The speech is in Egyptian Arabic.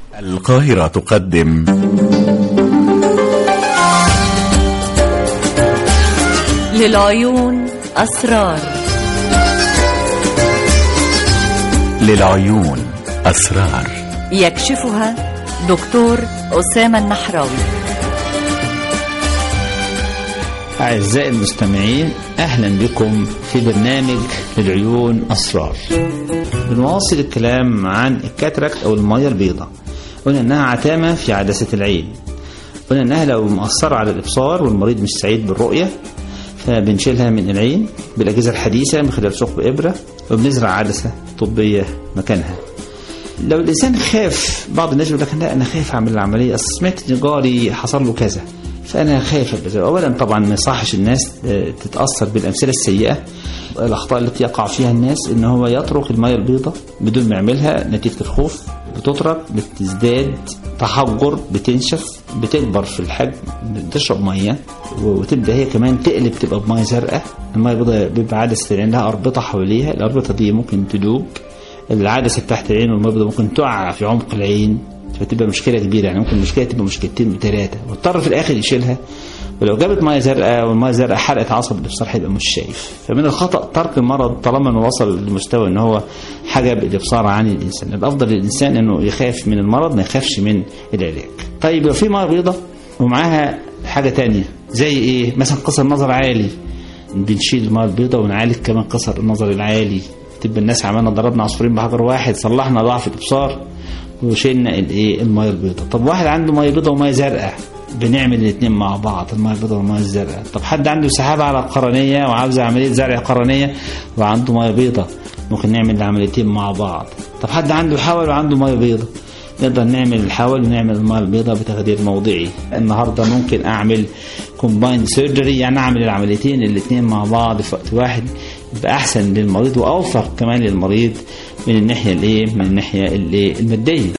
القاهرة تقدم للعيون أسرار للعيون أسرار يكشفها دكتور أسامة النحراوي أعزائي المستمعين أهلا بكم في برنامج للعيون أسرار بنواصل الكلام عن الكاتراكت أو المية البيضاء قلنا إنها عتامة في عدسة العين قلنا إنها لو مأثرة على الإبصار والمريض مش سعيد بالرؤية فبنشيلها من العين بالأجهزة الحديثة من خلال ثقب إبرة وبنزرع عدسة طبية مكانها لو الإنسان خاف بعض الناس يقول لك لا أنا خايف أعمل العملية أصل سمعت إن جاري حصل له كذا فأنا خايف أبدا أولا طبعا ما يصحش الناس تتأثر بالأمثلة السيئة الأخطاء التي يقع فيها الناس إن هو يترك المية البيضاء بدون ما يعملها نتيجة الخوف بتترك بتزداد تحجر بتنشف بتكبر في الحجم بتشرب ميه وتبدا هي كمان تقلب تبقى بميه زرقاء الميه البيضاء بيبقى عدسه العين لها اربطه حواليها الاربطه دي ممكن تدوب العدسه تحت العين والميه البيضاء ممكن تقع في عمق العين فتبقى مشكله كبيره يعني ممكن المشكله تبقى مشكلتين وثلاثه واضطر في الاخر يشيلها ولو جابت ميه زرقاء والميه زرقاء حرقت عصب الابصار هيبقى مش شايف فمن الخطا ترك المرض طالما انه وصل لمستوى ان هو حجب الابصار عن الانسان الافضل للانسان انه يخاف من المرض ما يخافش من العلاج طيب لو في ميه بيضاء ومعاها حاجه تانية زي ايه مثلا قصر نظر عالي بنشيل الميه البيضاء ونعالج كمان قصر النظر العالي تبقى الناس عملنا ضربنا عصفورين بحجر واحد صلحنا ضعف الابصار وشيلنا الايه الميه البيضاء طب واحد عنده ميه بيضاء وميه زرقاء بنعمل الاثنين مع بعض الميه البيضاء والميه الزرقاء طب حد عنده سحابه على القرنيه وعاوز عمليه زرع قرنيه وعنده ميه بيضاء ممكن نعمل العمليتين مع بعض طب حد عنده حول وعنده ميه بيضاء نقدر نعمل الحول ونعمل الميه البيضاء بتخدير موضعي النهارده ممكن اعمل كومبايند سيرجري يعني اعمل العمليتين الاثنين مع بعض في وقت واحد يبقى احسن للمريض واوفر كمان للمريض من الناحيه الايه من الناحيه الايه الماديه